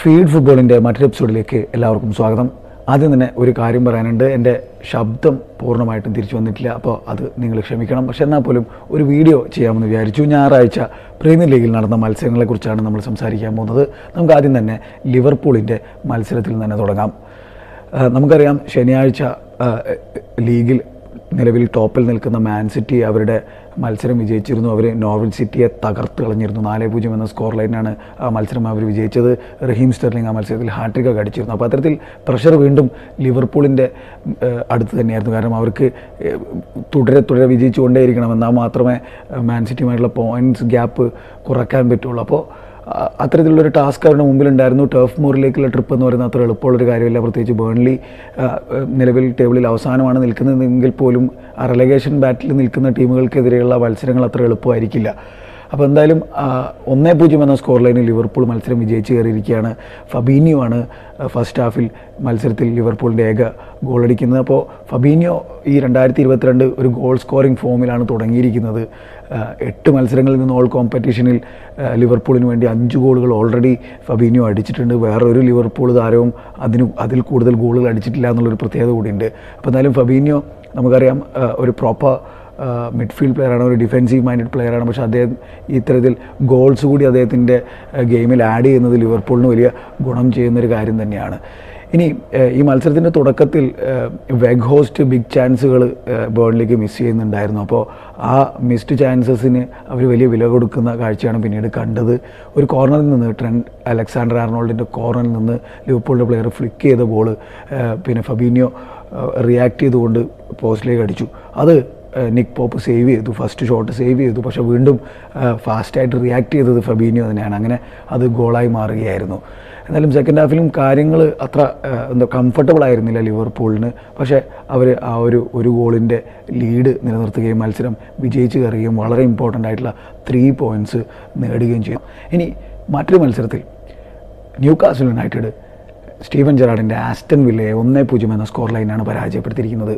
feed ഫുട്ബോളിൻ്റെ മറ്റൊരു എപ്പിസോഡിലേക്ക് എല്ലാവർക്കും സ്വാഗതം ആദ്യം തന്നെ ഒരു കാര്യം പറയാനുണ്ട് എൻ്റെ ശബ്ദം പൂർണ്ണമായിട്ടും തിരിച്ചു വന്നിട്ടില്ല അപ്പോൾ അത് നിങ്ങൾ ക്ഷമിക്കണം പക്ഷെ എന്നാൽ പോലും ഒരു വീഡിയോ ചെയ്യാമെന്ന് വിചാരിച്ചു ഞായറാഴ്ച പ്രീമിയർ ലീഗിൽ നടന്ന മത്സരങ്ങളെക്കുറിച്ചാണ് നമ്മൾ സംസാരിക്കാൻ പോകുന്നത് നമുക്ക് ആദ്യം തന്നെ ലിവർപൂളിൻ്റെ മത്സരത്തിൽ തന്നെ തുടങ്ങാം ആ, നമുക്കറിയാം ശനിയാഴ്ച ആ, ലീഗിൽ നിലവിൽ ടോപ്പിൽ നിൽക്കുന്ന മാൻ സിറ്റി അവരുടെ മത്സരം വിജയിച്ചിരുന്നു അവർ നോർവിൽ സിറ്റിയെ തകർത്ത് കളഞ്ഞിരുന്നു നാല് പൂജ്യം എന്ന സ്കോർ ലൈനാണ് ആ മത്സരം അവർ വിജയിച്ചത് റഹീം സ്റ്റെർലിംഗ് ആ മത്സരത്തിൽ ഹാട്രിക് ഒക്കെ അടിച്ചിരുന്നു അപ്പോൾ അത്തരത്തിൽ പ്രഷർ വീണ്ടും ലിവർപൂളിൻ്റെ ഏഹ്, അടുത്ത് തന്നെയായിരുന്നു കാരണം അവർക്ക് ഏഹ്, തുടരെ തുടരെ വിജയിച്ചുകൊണ്ടേയിരിക്കണം എന്നാൽ മാത്രമേ ഏഹ്, മാൻ സിറ്റിയുമായിട്ടുള്ള പോയിൻറ്റ്സ് ഗ്യാപ്പ് കുറയ്ക്കാൻ പറ്റുള്ളൂ അപ്പോൾ അ- അത്തരത്തിലുള്ളൊരു ടാസ്ക് അവരുടെ മുമ്പിലുണ്ടായിരുന്നു ടർഫ് മോറിലേക്കുള്ള ട്രിപ്പ് എന്ന് പറയുന്നത് അത്ര എളുപ്പമുള്ളൊരു കാര്യമില്ല പ്രത്യേകിച്ച് ബേൺലി ആ, നിലവിൽ ടേബിളിൽ അവസാനമാണ് നിൽക്കുന്നതെങ്കിൽ പോലും ആ റെലഗേഷൻ ബാറ്റിൽ നിൽക്കുന്ന ടീമുകൾക്കെതിരെയുള്ള മത്സരങ്ങൾ അത്ര എളുപ്പമായിരിക്കില്ല അപ്പോൾ എന്തായാലും ആ, ഒന്നേ പൂജ്യം എന്ന സ്കോർ ലൈനിൽ ലിവർപൂൾ മത്സരം വിജയിച്ച് കയറിയിരിക്കുകയാണ് ഫബീനിയോ ആണ് ഫസ്റ്റ് ഹാഫിൽ മത്സരത്തിൽ ലിവർപൂളിൻ്റെ ഏക ഗോളടിക്കുന്നത് അപ്പോൾ ഫബീനിയോ ഈ രണ്ടായിരത്തി ഇരുപത്തിരണ്ട് ഒരു ഗോൾ സ്കോറിംഗ് ഫോമിലാണ് തുടങ്ങിയിരിക്കുന്നത് ആ, എട്ട് മത്സരങ്ങളിൽ നിന്ന് ഓൾ കോമ്പറ്റീഷനിൽ ആ, ലിവർപൂളിന് വേണ്ടി അഞ്ച് ഗോളുകൾ ഓൾറെഡി ഫബീനിയോ അടിച്ചിട്ടുണ്ട് വേറൊരു ലിവർപൂൾ താരവും അതിന് അതിൽ കൂടുതൽ ഗോളുകൾ അടിച്ചിട്ടില്ല എന്നുള്ളൊരു പ്രത്യേകത കൂടിയുണ്ട് അപ്പോൾ എന്തായാലും ഫബീനിയോ നമുക്കറിയാം ആ, ഒരു പ്രോപ്പർ മിഡ്ഫീൽഡ് പ്ലെയറാണ് ഒരു ഡിഫെൻസീവ് മൈൻഡഡ് പ്ലെയറാണ് പക്ഷേ അദ്ദേഹം ഇത്തരത്തിൽ ഗോൾസ് കൂടി അദ്ദേഹത്തിൻ്റെ ഗെയിമിൽ ആഡ് ചെയ്യുന്നത് ലിവർപൂളിന് വലിയ ഗുണം ചെയ്യുന്നൊരു കാര്യം തന്നെയാണ് ഇനി ഏഹ്, ഈ മത്സരത്തിൻ്റെ തുടക്കത്തിൽ വെഗ് ഹോസ്റ്റ് ബിഗ് ചാൻസുകൾ ബേണിലേക്ക് മിസ് ചെയ്യുന്നുണ്ടായിരുന്നു അപ്പോൾ ആ മിസ്ഡ് ചാൻസസിന് അവർ വലിയ വില കൊടുക്കുന്ന കാഴ്ചയാണ് പിന്നീട് കണ്ടത് ഒരു കോർണറിൽ നിന്ന് ട്രെൻഡ് അലക്സാണ്ടർ ആർണോൾഡിൻ്റെ കോർണറിൽ നിന്ന് ലിവർപൂളിൻ്റെ പ്ലെയർ ഫ്ലിക്ക് ചെയ്ത ബോൾ പിന്നെ ഫബീനിയോ റിയാക്ട് ചെയ്തുകൊണ്ട് പോസ്റ്റിലേക്ക് അടിച്ചു അത് ഏഹ് നിക് പോപ്പ് സേവ് ചെയ്തു ഫസ്റ്റ് ഷോട്ട് സേവ് ചെയ്തു പക്ഷേ വീണ്ടും ഏഹ് ഫാസ്റ്റായിട്ട് റിയാക്ട് ചെയ്തത് ഫബീനിയോ തന്നെയാണ് അങ്ങനെ അത് ഗോളായി മാറുകയായിരുന്നു എന്നാലും സെക്കൻഡ് ഹാഫിലും കാര്യങ്ങൾ അത്ര ഏഹ് എന്താ കംഫർട്ടബിൾ ആയിരുന്നില്ല ലിവർപൂളിന് പക്ഷേ അവർ ആ ഒരു ഒരു ഗോളിൻ്റെ ലീഡ് നിലനിർത്തുകയും മത്സരം വിജയിച്ച് കയറുകയും വളരെ ഇമ്പോർട്ടൻ്റ് ആയിട്ടുള്ള ത്രീ പോയിൻറ്റ്സ് നേടുകയും ചെയ്തു ഇനി മറ്റൊരു മത്സരത്തിൽ ന്യൂ കാസിൽ യുണൈറ്റഡ് സ്റ്റീവൻ ജെറാഡിൻ്റെ ആസ്റ്റൺ വില്ലയെ ഒന്നേ പൂജ്യം എന്ന സ്കോർ ലൈനാണ് പരാജയപ്പെടുത്തിയിരിക്കുന്നത്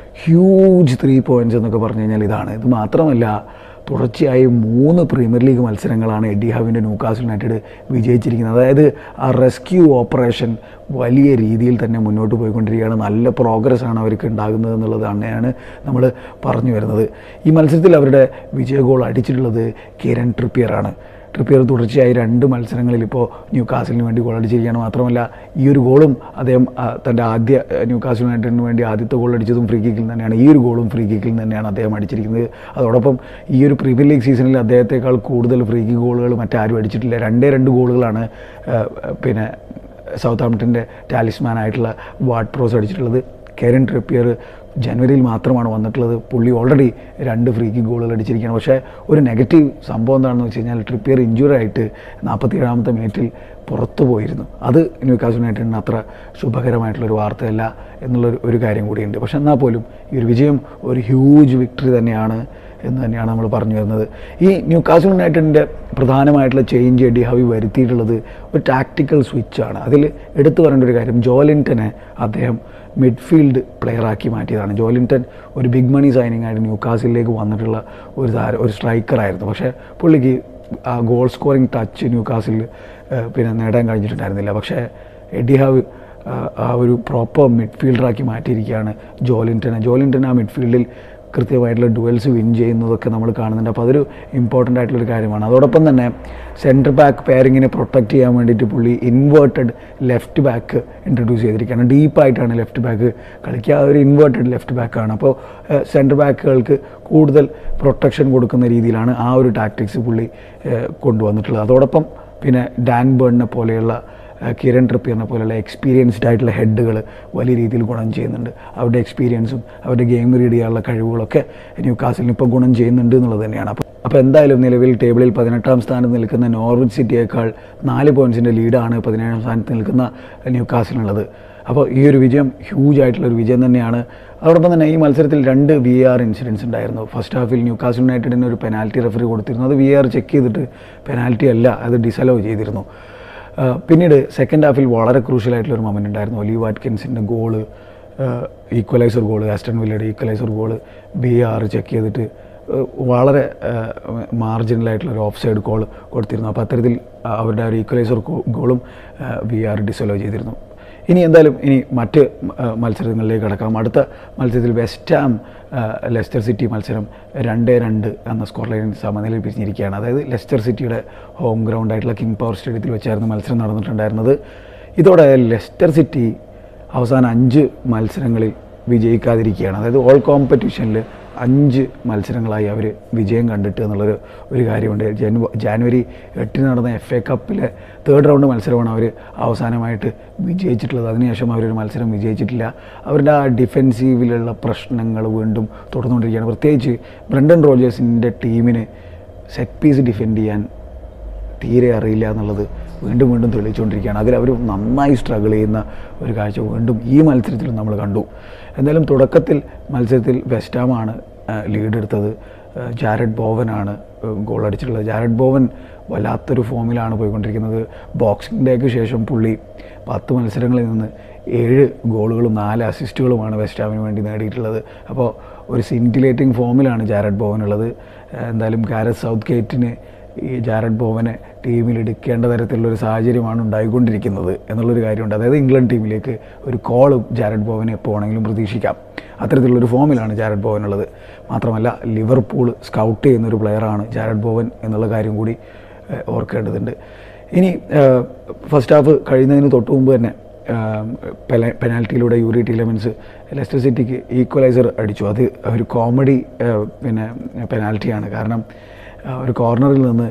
ഹ്യൂജ് ത്രീ പോയിൻറ്റ്സ് എന്നൊക്കെ പറഞ്ഞു കഴിഞ്ഞാൽ ഇതാണ് ഇത് മാത്രമല്ല തുടർച്ചയായി മൂന്ന് പ്രീമിയർ ലീഗ് മത്സരങ്ങളാണ് എഡി ഹാവിൻ്റെ ന്യൂകാസിൽ യുണൈറ്റഡ് വിജയിച്ചിരിക്കുന്നത് അതായത് ആ റെസ്ക്യൂ ഓപ്പറേഷൻ വലിയ രീതിയിൽ തന്നെ മുന്നോട്ട് പോയിക്കൊണ്ടിരിക്കുകയാണ് നല്ല പ്രോഗ്രസ് ആണ് അവർക്ക് ഉണ്ടാകുന്നത് എന്നുള്ളത് തന്നെയാണ് നമ്മൾ പറഞ്ഞു വരുന്നത് ഈ മത്സരത്തിൽ അവരുടെ വിജയ ഗോൾ അടിച്ചിട്ടുള്ളത് കിരൺ ട്രിപ്പിയറാണ് ട്രിപ്പിയർ തുടർച്ചയായി രണ്ട് മത്സരങ്ങളിൽ ഇപ്പോൾ ന്യൂ കാസിലിന് വേണ്ടി ഗോൾ അടിച്ചിരിക്കുകയാണ് മാത്രമല്ല ഈ ഒരു ഗോളും അദ്ദേഹം ആ, തൻ്റെ ആദ്യ ന്യൂ കാസിൽ യുണൈറ്റഡിന് വേണ്ടി ആദ്യത്തെ ഗോൾ അടിച്ചതും ഫ്രീ കിക്കിൽ തന്നെയാണ് ഈ ഒരു ഗോളും ഫ്രീ കിക്കിൽ തന്നെയാണ് അദ്ദേഹം അടിച്ചിരിക്കുന്നത് അതോടൊപ്പം ഈ ഒരു പ്രീമിയർ ലീഗ് സീസണിൽ അദ്ദേഹത്തെക്കാൾ കൂടുതൽ ഫ്രീ കിക്ക് ഗോളുകൾ മറ്റാരും അടിച്ചിട്ടില്ല രണ്ടേ രണ്ട് ഗോളുകളാണ് ആ, പിന്നെ സൗത്ത് ആംപ്ടൻ്റെ ടാലിസ്മാൻ ആയിട്ടുള്ള വാട്ട് പ്രോസ് അടിച്ചിട്ടുള്ളത് കെരൻ ട്രിപ്പിയർ ജനുവരിയിൽ മാത്രമാണ് വന്നിട്ടുള്ളത് പുള്ളി ഓൾറെഡി രണ്ട് ഫ്രീ കിക്ക് ഗോളുകൾ അടിച്ചിരിക്കുകയാണ് പക്ഷേ ഒരു നെഗറ്റീവ് സംഭവം എന്താണെന്ന് വെച്ച് കഴിഞ്ഞാൽ ട്രിപ്പിയർ ഇഞ്ചുറി ആയിട്ട് നാൽപ്പത്തി ഏഴാമത്തെ മിനിറ്റിൽ പുറത്തു പോയിരുന്നു അത് ന്യൂക്കാസ് യുണൈറ്റഡിന് അത്ര ശുഭകരമായിട്ടുള്ളൊരു വാർത്തയല്ല എന്നുള്ളൊരു ഒരു കാര്യം കൂടിയുണ്ട് പക്ഷെ എന്നാൽ പോലും ഈ ഒരു വിജയം ഒരു ഹ്യൂജ് വിക്ടറി തന്നെയാണ് എന്ന് തന്നെയാണ് നമ്മൾ പറഞ്ഞു വരുന്നത് ഈ ന്യൂക്കാസിൽ യുണൈറ്റഡിൻ്റെ പ്രധാനമായിട്ടുള്ള ചേഞ്ച് എഡി ഹവി വരുത്തിയിട്ടുള്ളത് ഒരു ടാക്ടിക്കൽ സ്വിച്ചാണ് അതിൽ എടുത്തു പറയേണ്ട ഒരു കാര്യം ജോലിൻറ്റനെ അദ്ദേഹം മിഡ്ഫീൽഡ് പ്ലെയറാക്കി മാറ്റിയതാണ് ജോലിൻറ്റൺ ഒരു ബിഗ് മണി സൈനിങ് ആയിട്ട് ന്യൂക്കാസിലേക്ക് വന്നിട്ടുള്ള ഒരു താരം ഒരു സ്ട്രൈക്കറായിരുന്നു പക്ഷേ പുള്ളിക്ക് ആ ഗോൾ സ്കോറിംഗ് ടച്ച് ന്യൂക്കാസിൽ പിന്നെ നേടാൻ കഴിഞ്ഞിട്ടുണ്ടായിരുന്നില്ല പക്ഷേ എഡി ഹാവ് ആ, ആ ഒരു പ്രോപ്പർ മിഡ്ഫീൽഡറാക്കി മാറ്റിയിരിക്കുകയാണ് ജോലിൻറ്റനെ ജോലിൻറ്റൻ ആ മിഡ്ഫീൽഡിൽ കൃത്യമായിട്ടുള്ള ഡുവൽസ് വിൻ ചെയ്യുന്നതൊക്കെ നമ്മൾ കാണുന്നുണ്ട് അപ്പോൾ അതൊരു ഇമ്പോർട്ടൻ്റ് ആയിട്ടുള്ളൊരു കാര്യമാണ് അതോടൊപ്പം തന്നെ സെൻറ്റർ ബാക്ക് പെയറിങ്ങിനെ പ്രൊട്ടക്റ്റ് ചെയ്യാൻ വേണ്ടിയിട്ട് പുള്ളി ഇൻവേർട്ടഡ് ലെഫ്റ്റ് ബാക്ക് ഇൻട്രൊഡ്യൂസ് ചെയ്തിരിക്കുകയാണ് ഡീപ്പായിട്ടാണ് ലെഫ്റ്റ് ബാക്ക് കളിക്കുക ആ ഒരു ഇൻവേർട്ടഡ് ലെഫ്റ്റ് ബാക്കാണ് അപ്പോൾ സെൻറ്റർ ബാക്കുകൾക്ക് കൂടുതൽ പ്രൊട്ടക്ഷൻ കൊടുക്കുന്ന രീതിയിലാണ് ആ ഒരു ടാക്ടിക്സ് പുള്ളി ഏഹ്, കൊണ്ടുവന്നിട്ടുള്ളത് അതോടൊപ്പം പിന്നെ ഡാൻ ബേണിനെ പോലെയുള്ള ആ, കിരൺ ട്രിപ്പിയറിനെ പോലെയുള്ള എക്സ്പീരിയൻസ്ഡ് ആയിട്ടുള്ള ഹെഡുകൾ വലിയ രീതിയിൽ ഗുണം ചെയ്യുന്നുണ്ട് അവരുടെ എക്സ്പീരിയൻസും അവരുടെ ഗെയിം റീഡ് ചെയ്യാനുള്ള കഴിവുകളൊക്കെ ന്യൂ കാസിലിന് ഇപ്പോൾ ഗുണം ചെയ്യുന്നുണ്ട് എന്നുള്ളത് തന്നെയാണ് അപ്പോൾ അപ്പോൾ എന്തായാലും നിലവിൽ ടേബിളിൽ പതിനെട്ടാം സ്ഥാനത്ത് നിൽക്കുന്ന നോർവിച്ച് സിറ്റിയേക്കാൾ നാല് പോയിൻറ്റ്സിൻ്റെ ലീഡാണ് പതിനേഴാം സ്ഥാനത്ത് നിൽക്കുന്ന ന്യൂ കാസിലുള്ളത് അപ്പോൾ ഈ ഒരു വിജയം ഹ്യൂജ് ആയിട്ടുള്ള ഒരു വിജയം തന്നെയാണ് അതോടൊപ്പം തന്നെ ഈ മത്സരത്തിൽ രണ്ട് വി ആർ ഇൻസിഡൻസ് ഉണ്ടായിരുന്നു ഫസ്റ്റ് ഹാഫിൽ ന്യൂ കാസിൽ യുണൈറ്റഡിന് ഒരു പെനാൽറ്റി റെഫറി കൊടുത്തിരുന്നു അത് വി ആർ ചെക്ക് ചെയ്തിട്ട് പെനാൽറ്റി അല്ല അത് ഡിസലോ ചെയ്തിരുന്നു ആ, പിന്നീട് സെക്കൻഡ് ഹാഫിൽ വളരെ ക്രൂഷ്യലായിട്ടുള്ള ഒരു മൊമെൻ്റ് ഉണ്ടായിരുന്നു ഒലി വാറ്റ്കിൻസിൻ്റെ ഗോള് ഈക്വലൈസർ ഗോള് ആസ്റ്റൺ വില്ലയുടെ equaliser goal VAR check ചെയ്തിട്ട് ഏഹ് വളരെ മാർജിനലായിട്ടുള്ള ഒരു ഓഫ് സൈഡ് കോൾ കൊടുത്തിരുന്നു അപ്പോൾ അത്തരത്തിൽ ആ, അവരുടെ ആ ഒരു ഈക്വലൈസർ ഗോളും വി ആർ ഡിസോലോ ചെയ്തിരുന്നു ഇനി എന്തായാലും ഇനി മറ്റ് ആ, മത്സരങ്ങളിലേക്ക് കടക്കാം അടുത്ത മത്സരത്തിൽ വെസ്റ്റ് ഹാം ആ, ലെസ്റ്റർ സിറ്റി മത്സരം രണ്ട് രണ്ട് എന്ന സ്കോർ ലൈനിൽ സമനിലയിൽ പിരിഞ്ഞിരിക്കുകയാണ് അതായത് ലെസ്റ്റർ സിറ്റിയുടെ ഹോം ഗ്രൗണ്ട് ആയിട്ടുള്ള കിങ് പവർ സ്റ്റേഡിയത്തിൽ വെച്ചായിരുന്നു മത്സരം നടന്നിട്ടുണ്ടായിരുന്നത് ഇതോടെ ലെസ്റ്റർ സിറ്റി അവസാന അഞ്ച് മത്സരങ്ങളിൽ വിജയിക്കാതിരിക്കുകയാണ് അതായത് ഓൾ കോമ്പറ്റീഷനിൽ അഞ്ച് മത്സരങ്ങളായി അവർ വിജയം കണ്ടിട്ട് എന്നുള്ളൊരു ഒരു കാര്യമുണ്ട് ജനു ജാനുവരി എട്ടിന് നടന്ന എഫ് എ കപ്പിലെ തേർഡ് റൗണ്ട് മത്സരമാണ് അവർ അവസാനമായിട്ട് വിജയിച്ചിട്ടുള്ളത് അതിനുശേഷം അവരൊരു മത്സരം വിജയിച്ചിട്ടില്ല അവരുടെ ആ ഡിഫെൻസീവിലുള്ള പ്രശ്നങ്ങൾ വീണ്ടും തുടർന്നുകൊണ്ടിരിക്കുകയാണ് പ്രത്യേകിച്ച് ബ്രണ്ടൻ റോജേഴ്സിൻ്റെ ടീമിന് സെറ്റ് പീസ് ഡിഫെൻഡ് ചെയ്യാൻ തീരെ അറിയില്ല എന്നുള്ളത് വീണ്ടും വീണ്ടും തെളിയിച്ചുകൊണ്ടിരിക്കുകയാണ് അതിൽ അവർ നന്നായി സ്ട്രഗിൾ ചെയ്യുന്ന ഒരു കാഴ്ച വീണ്ടും ഈ മത്സരത്തിൽ നമ്മൾ കണ്ടു എന്തായാലും തുടക്കത്തിൽ മത്സരത്തിൽ വെസ്റ്റാമാണ് ലീഡ് എടുത്തത് ആ, ജാരഡ് ബോവനാണ് ഗോൾ അടിച്ചിട്ടുള്ളത് ജാരഡ് ബോവൻ വല്ലാത്തൊരു ഫോമിലാണ് പോയിക്കൊണ്ടിരിക്കുന്നത് ബോക്സിംഗ് ഡേക്ക് ശേഷം പുള്ളി പത്ത് മത്സരങ്ങളിൽ നിന്ന് ഏഴ് ഗോളുകളും നാല് അസിസ്റ്റുകളുമാണ് വെസ്റ്റാമിന് വേണ്ടി നേടിയിട്ടുള്ളത് അപ്പോൾ ഒരു സിൻറ്റിലേറ്റിംഗ് ഫോമിലാണ് ജാരഡ് ബോവൻ ഉള്ളത് ആ, എന്തായാലും ഗാരറ്റ് സൗത്ത് ഗേറ്റിന് ഈ ജാരഡ് ബോവനെ ടീമിൽ എടുക്കേണ്ട തരത്തിലുള്ളൊരു സാഹചര്യമാണ് ഉണ്ടായിക്കൊണ്ടിരിക്കുന്നത് എന്നുള്ളൊരു കാര്യമുണ്ട് അതായത് ഇംഗ്ലണ്ട് ടീമിലേക്ക് ഒരു കോള് ജാരഡ് ബോവനെ എപ്പോൾ വേണമെങ്കിലും പ്രതീക്ഷിക്കാം അത്തരത്തിലുള്ളൊരു ഫോമിലാണ് ജാരഡ് ബോവൻ ഉള്ളത് മാത്രമല്ല ലിവർപൂൾ സ്കൗട്ട് ചെയ്യുന്ന ഒരു പ്ലെയറാണ് ജാരഡ് ബോവൻ എന്നുള്ള കാര്യം കൂടി ഏഹ്, ഓർക്കേണ്ടതുണ്ട് ഇനി ഫസ്റ്റ് ഹാഫ് കഴിയുന്നതിന് തൊട്ട് മുമ്പ് തന്നെ പെനാൽറ്റിയിലൂടെ യൂറി ടീലമെൻസ് ലെസ്റ്റർ സിറ്റിക്ക് ഈക്വലൈസർ അടിച്ചു അത് ഒരു കോമഡി പിന്നെ പെനാൽറ്റിയാണ് കാരണം ആ, ഒരു കോർണറിൽ നിന്ന്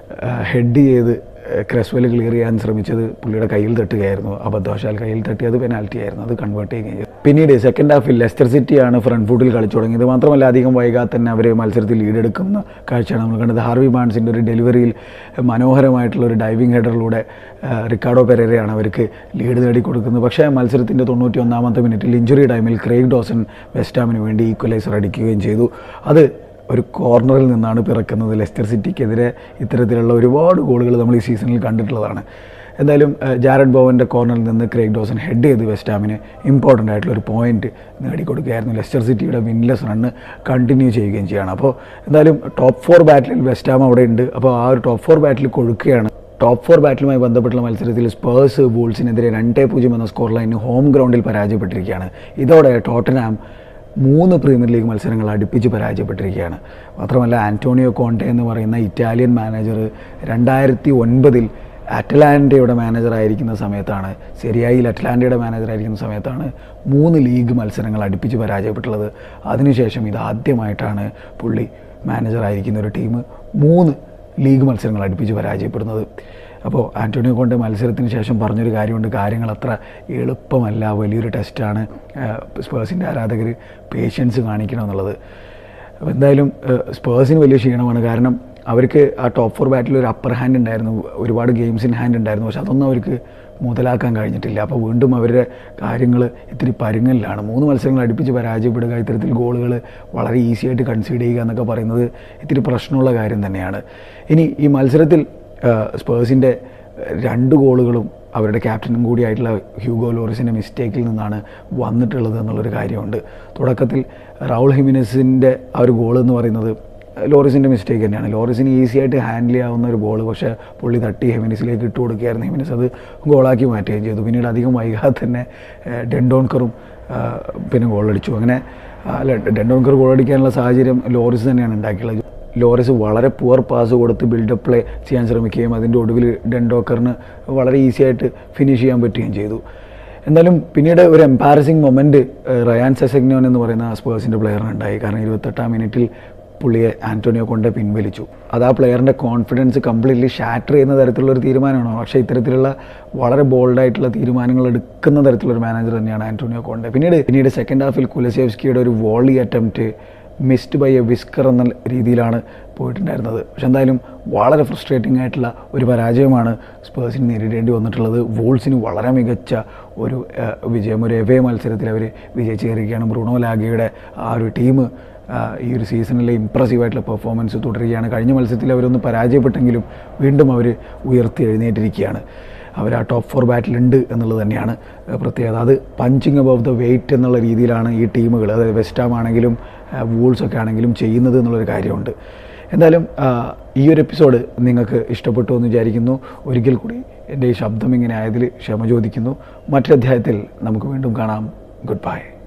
ഹെഡ് ചെയ്ത് ക്രെസ്വെൽ ക്ലിയർ ചെയ്യാൻ ശ്രമിച്ചത് പുള്ളിയുടെ കയ്യിൽ തട്ടുകയായിരുന്നു അബദ്ധവശാൽ കയ്യിൽ തട്ടി അത് പെനാൽറ്റി ആയിരുന്നു അത് കൺവേർട്ട് ചെയ്യുകയും ചെയ്തു പിന്നീട് സെക്കൻഡ് ഹാഫിൽ ലെസ്റ്റർ സിറ്റിയാണ് ഫ്രണ്ട് ഫുട്ടിൽ കളിച്ചു തുടങ്ങിയത് മാത്രമല്ല അധികം വൈകാതെ തന്നെ അവർ മത്സരത്തിൽ ലീഡ് എടുക്കുന്ന കാഴ്ചയാണ് നമ്മൾ കണ്ടത് ഹാർവി ബാൺസിൻ്റെ ഒരു ഡെലിവറിയിൽ മനോഹരമായിട്ടുള്ള ഒരു ഡൈവിംഗ് ഹെഡറിലൂടെ റിക്കാർഡോ പെരേരയാണ് അവർക്ക് ലീഡ് നേടിക്കൊടുക്കുന്നത് പക്ഷേ മത്സരത്തിൻ്റെ തൊണ്ണൂറ്റി ഒന്നാമത്തെ മിനിറ്റിൽ ഇഞ്ചുറി ടൈമിൽ ക്രെയ്ഗ് ഡോസൺ വെസ്റ്റാമിന് വേണ്ടി ഈക്വലൈസർ അടിക്കുകയും ചെയ്തു അത് ഒരു കോർണറിൽ നിന്നാണ് പിറക്കുന്നത് ലെസ്റ്റർ സിറ്റിക്കെതിരെ ഇത്തരത്തിലുള്ള ഒരുപാട് ഗോളുകൾ നമ്മൾ ഈ സീസണിൽ കണ്ടിട്ടുള്ളതാണ് എന്തായാലും ഏഹ്, ജാരഡ് ബോവൻ്റെ കോർണറിൽ നിന്ന് ക്രേഗ് ഡോസൻ ഹെഡ് ചെയ്ത് വെസ്റ്റാമിന് ഇമ്പോർട്ടൻ്റ് ആയിട്ടുള്ള ഒരു പോയിന്റ് നേടിക്കൊടുക്കുകയായിരുന്നു ലെസ്റ്റർ സിറ്റിയുടെ വിൻലെസ് റണ്ണ് കണ്ടിന്യൂ ചെയ്യുകയും ചെയ്യുകയാണ് അപ്പോൾ എന്തായാലും ടോപ്പ് ഫോർ ബാറ്റിൽ വെസ്റ്റാം അവിടെ ഉണ്ട് അപ്പോൾ ആ ഒരു ടോപ്പ് ഫോർ ബാറ്റിൽ കൊടുക്കുകയാണ് ടോപ്പ് ഫോർ ബാറ്റിലുമായി ബന്ധപ്പെട്ടുള്ള മത്സരത്തിൽ സ്പേഴ്സ് ബൂൾസിനെതിരെ രണ്ടേ പൂജ്യം എന്ന സ്കോർ ലൈനിന് ഹോം ഗ്രൗണ്ടിൽ പരാജയപ്പെട്ടിരിക്കുകയാണ് ഇതോടെ ടോട്ടനാം മൂന്ന് പ്രീമിയർ ലീഗ് മത്സരങ്ങൾ അടുപ്പിച്ച് പരാജയപ്പെട്ടിരിക്കുകയാണ് മാത്രമല്ല ആൻറ്റോണിയോ കോണ്ടെ എന്ന് പറയുന്ന ഇറ്റാലിയൻ മാനേജർ രണ്ടായിരത്തി ഒൻപതിൽ അറ്റലാൻറ്റയുടെ മാനേജറായിരിക്കുന്ന സമയത്താണ് ശരിയായി അറ്റലാൻറ്റയുടെ മാനേജറായിരിക്കുന്ന സമയത്താണ് മൂന്ന് ലീഗ് മത്സരങ്ങൾ അടുപ്പിച്ച് പരാജയപ്പെട്ടുള്ളത് അതിനുശേഷം ഇതാദ്യമായിട്ടാണ് പുള്ളി മാനേജറായിരിക്കുന്ന ഒരു ടീം മൂന്ന് ലീഗ് മത്സരങ്ങൾ അടുപ്പിച്ച് പരാജയപ്പെടുന്നത് അപ്പോൾ ആൻ്റോണിയോ കൊണ്ട് മത്സരത്തിന് ശേഷം പറഞ്ഞൊരു കാര്യമുണ്ട് കാര്യങ്ങൾ അത്ര എളുപ്പമല്ല വലിയൊരു ടെസ്റ്റാണ് സ്പേഴ്സിൻ്റെ ആരാധകർ പേഷ്യൻസ് കാണിക്കണം എന്നുള്ളത് അപ്പോൾ എന്തായാലും ഏഹ്, സ്പേഴ്സിന് വലിയ ക്ഷീണമാണ് കാരണം അവർക്ക് ആ ടോപ്പ് ഫോർ ബാറ്റിൽ ഒരു അപ്പർ ഹാൻഡ് ഉണ്ടായിരുന്നു ഒരുപാട് ഗെയിംസ് ഇൻ ഹാൻഡ് ഉണ്ടായിരുന്നു പക്ഷെ അതൊന്നും അവർക്ക് മുതലാക്കാൻ കഴിഞ്ഞിട്ടില്ല അപ്പോൾ വീണ്ടും അവരുടെ കാര്യങ്ങൾ ഇത്തിരി പരുങ്ങലിലാണ് മൂന്ന് മത്സരങ്ങൾ അടുപ്പിച്ച് പരാജയപ്പെടുക ഇത്തരത്തിൽ ഗോളുകൾ വളരെ ഈസി ആയിട്ട് കൺസീഡ് ചെയ്യുക എന്നൊക്കെ പറയുന്നത് ഇത്തിരി പ്രശ്നമുള്ള കാര്യം തന്നെയാണ് ഇനി ഈ മത്സരത്തിൽ സ്പേഴ്സിൻ്റെ രണ്ട് ഗോളുകളും അവരുടെ ക്യാപ്റ്റനും കൂടിയായിട്ടുള്ള ഹ്യൂഗോ ലോറിസിൻ്റെ മിസ്റ്റേക്കിൽ നിന്നാണ് വന്നിട്ടുള്ളത് എന്നുള്ളൊരു കാര്യമുണ്ട് തുടക്കത്തിൽ റൗൾ ഹിമിനസിൻ്റെ ആ ഒരു ഗോൾ എന്ന് പറയുന്നത് ലോറിസിൻ്റെ മിസ്റ്റേക്ക് തന്നെയാണ് ലോറിസിന് ഈസി ആയിട്ട് ഹാൻഡിൽ ചെയ്യാവുന്ന ഒരു ബോൾ പക്ഷേ പുള്ളി തട്ടി ഹെമിനിസിലേക്ക് ഇട്ട് കൊടുക്കുകയായിരുന്നു ഹെമിനിസ് അത് ഗോളാക്കി മാറ്റുകയും ചെയ്തു പിന്നീട് അധികം വൈകാതെ തന്നെ ഏഹ്, ഡെൻഡോൺക്കറും ആഹ്, പിന്നെ ഗോളടിച്ചു അങ്ങനെ ആ, അല്ല ഡെൻഡോൺക്കർ ഗോളടിക്കാനുള്ള സാഹചര്യം ലോറിസ് തന്നെയാണ് ഉണ്ടാക്കിയുള്ളത് ലോറിസ് വളരെ പുവർ പാസ് കൊടുത്ത് ബിൽഡപ്പ് പ്ലേ ചെയ്യാൻ ശ്രമിക്കുകയും അതിൻ്റെ ഒടുവിൽ ഡെൻഡോക്കറിന് വളരെ ഈസി ആയിട്ട് ഫിനിഷ് ചെയ്യാൻ പറ്റുകയും ചെയ്തു എന്തായാലും പിന്നീട് ഒരു എംപാരസിങ് മൊമെൻറ്റ് റയാൻ സെസഗ്നോൻ എന്ന് പറയുന്ന സ്പേഴ്സിൻ്റെ പ്ലെയറിന് ഉണ്ടായി കാരണം ഇരുപത്തെട്ടാം മിനിറ്റിൽ പുള്ളിയെ ആൻറ്റോണിയോ കൊണ്ട് പിൻവലിച്ചു അത് ആ പ്ലെയറിൻ്റെ കോൺഫിഡൻസ് കംപ്ലീറ്റ്ലി ഷാറ്റർ ചെയ്യുന്ന തരത്തിലുള്ള ഒരു തീരുമാനമാണ് പക്ഷേ ഇത്തരത്തിലുള്ള വളരെ ബോൾഡായിട്ടുള്ള തീരുമാനങ്ങൾ എടുക്കുന്ന തരത്തിലുള്ള ഒരു മാനേജർ തന്നെയാണ് ആൻറ്റോണിയോ കോണ്ടെ പിന്നീട് പിന്നീട് സെക്കൻഡ് ഹാഫിൽ കുലസേവ്സ്കിയുടെ ഒരു volley attempt missed by a whisker എന്ന രീതിയിലാണ് പോയിട്ടുണ്ടായിരുന്നത് പക്ഷെ എന്തായാലും വളരെ ഫ്രസ്ട്രേറ്റിംഗ് ആയിട്ടുള്ള ഒരു പരാജയമാണ് സ്പേഴ്സിന് നേരിടേണ്ടി വന്നിട്ടുള്ളത് വോൾസിന് വളരെ മികച്ച ഒരു ആ, വിജയം ഒരു എവേ മത്സരത്തിൽ അവർ വിജയിച്ച് കയറിയിരിക്കുകയാണ് ബ്രൂണോ ലാഗയുടെ ആ ഒരു ടീം ഈ ഒരു സീസണിലെ ഇമ്പ്രസീവായിട്ടുള്ള പെർഫോമൻസ് തുടരുകയാണ് കഴിഞ്ഞ മത്സരത്തിൽ അവരൊന്ന് പരാജയപ്പെട്ടെങ്കിലും വീണ്ടും അവർ ഉയർത്തി എഴുന്നേറ്റിരിക്കുകയാണ് അവർ ആ ടോപ്പ് ഫോർ ബാറ്റിലുണ്ട് എന്നുള്ളത് തന്നെയാണ് ഏഹ്, പ്രത്യേകത അത് പഞ്ചിങ് അബവ് ദ വെയിറ്റ് എന്നുള്ള രീതിയിലാണ് ഈ ടീമുകൾ അതായത് വെസ്റ്റാം ആണെങ്കിലും വൂൾസ് ഒക്കെ ആണെങ്കിലും ചെയ്യുന്നത് എന്നുള്ളൊരു കാര്യമുണ്ട് എന്തായാലും ആ, ഈ ഒരു എപ്പിസോഡ് നിങ്ങൾക്ക് ഇഷ്ടപ്പെട്ടു എന്ന് വിചാരിക്കുന്നു ഒരിക്കൽ കൂടി എൻ്റെ ഈ ശബ്ദം ഇങ്ങനെ ആയതിൽ ക്ഷമ ചോദിക്കുന്നു മറ്റൊരു അധ്യായത്തിൽ നമുക്ക് വീണ്ടും കാണാം ഗുഡ് ബൈ